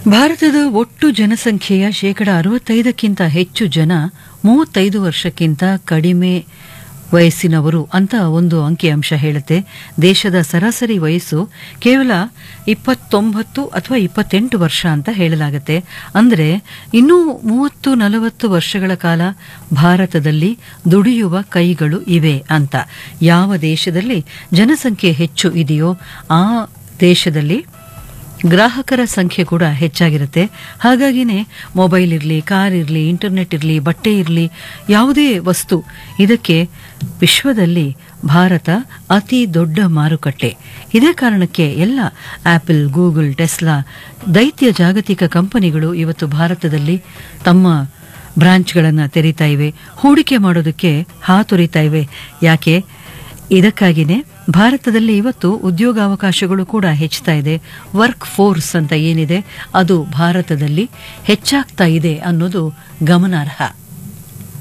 ಭಾರತದ ಒಟ್ಟು ಜನಸಂಖ್ಯೆಯ ಶೇಕಡ ಅರವತ್ತೈದಕ್ಕಿಂತ ಹೆಚ್ಚು ಜನ ಮೂವತ್ತೈದು ವರ್ಷಕ್ಕಿಂತ ಕಡಿಮೆ ವಯಸ್ಸಿನವರು ಅಂತ ಒಂದು ಅಂಕಿಅಂಶ ಹೇಳುತ್ತೆ ದೇಶದ ಸರಾಸರಿ ವಯಸ್ಸು ಕೇವಲ ಇಪ್ಪತ್ತೊಂಬತ್ತು ಅಥವಾ ಇಪ್ಪತ್ತೆಂಟು ವರ್ಷ ಅಂತ ಹೇಳಲಾಗುತ್ತೆ ಅಂದರೆ ಇನ್ನೂ ಮೂವತ್ತು ನಲವತ್ತು ವರ್ಷಗಳ ಕಾಲ ಭಾರತದಲ್ಲಿ ದುಡಿಯುವ ಕೈಗಳು ಇವೆ ಅಂತ ಯಾವ ದೇಶದಲ್ಲಿ ಜನಸಂಖ್ಯೆ ಹೆಚ್ಚು ಇದೆಯೋ ಆ ದೇಶದಲ್ಲಿ ಗ್ರಾಹಕರ ಸಂಖ್ಯೆ ಕೂಡ ಹೆಚ್ಚಾಗಿರುತ್ತೆ ಹಾಗಾಗಿನೇ ಮೊಬೈಲ್ ಇರಲಿ ಕಾರ್ ಇರಲಿ ಇಂಟರ್ನೆಟ್ ಇರಲಿ ಬಟ್ಟೆ ಇರಲಿ ಯಾವುದೇ ವಸ್ತು ಇದಕ್ಕೆ ವಿಶ್ವದಲ್ಲಿ ಭಾರತ ಅತಿ ದೊಡ್ಡ ಮಾರುಕಟ್ಟೆ ಇದೇ ಕಾರಣಕ್ಕೆ ಎಲ್ಲ ಆಪಲ್ ಗೂಗಲ್ ಟೆಸ್ಲಾ ದೈತ್ಯ ಜಾಗತಿಕ ಕಂಪನಿಗಳು ಇವತ್ತು ಭಾರತದಲ್ಲಿ ತಮ್ಮ ಬ್ರಾಂಚ್ಗಳನ್ನು ತೆರೀತಾ ಇವೆ ಹೂಡಿಕೆ ಮಾಡೋದಕ್ಕೆ ಹಾತೊರಿತಾ ಇವೆ ಯಾಕೆ ಇದಕ್ಕಾಗಿನೇ ಭಾರತದಲ್ಲಿ ಇವತ್ತು ಉದ್ಯೋಗಾವಕಾಶಗಳು ಕೂಡ ಹೆಚ್ಚುತ್ತಾ ಇದೆ ವರ್ಕ್ ಫೋರ್ಸ್ ಅಂತ ಏನಿದೆ ಅದು ಭಾರತದಲ್ಲಿ ಹೆಚ್ಚಾಗ್ತಾ ಇದೆ ಅನ್ನೋದು ಗಮನಾರ್ಹ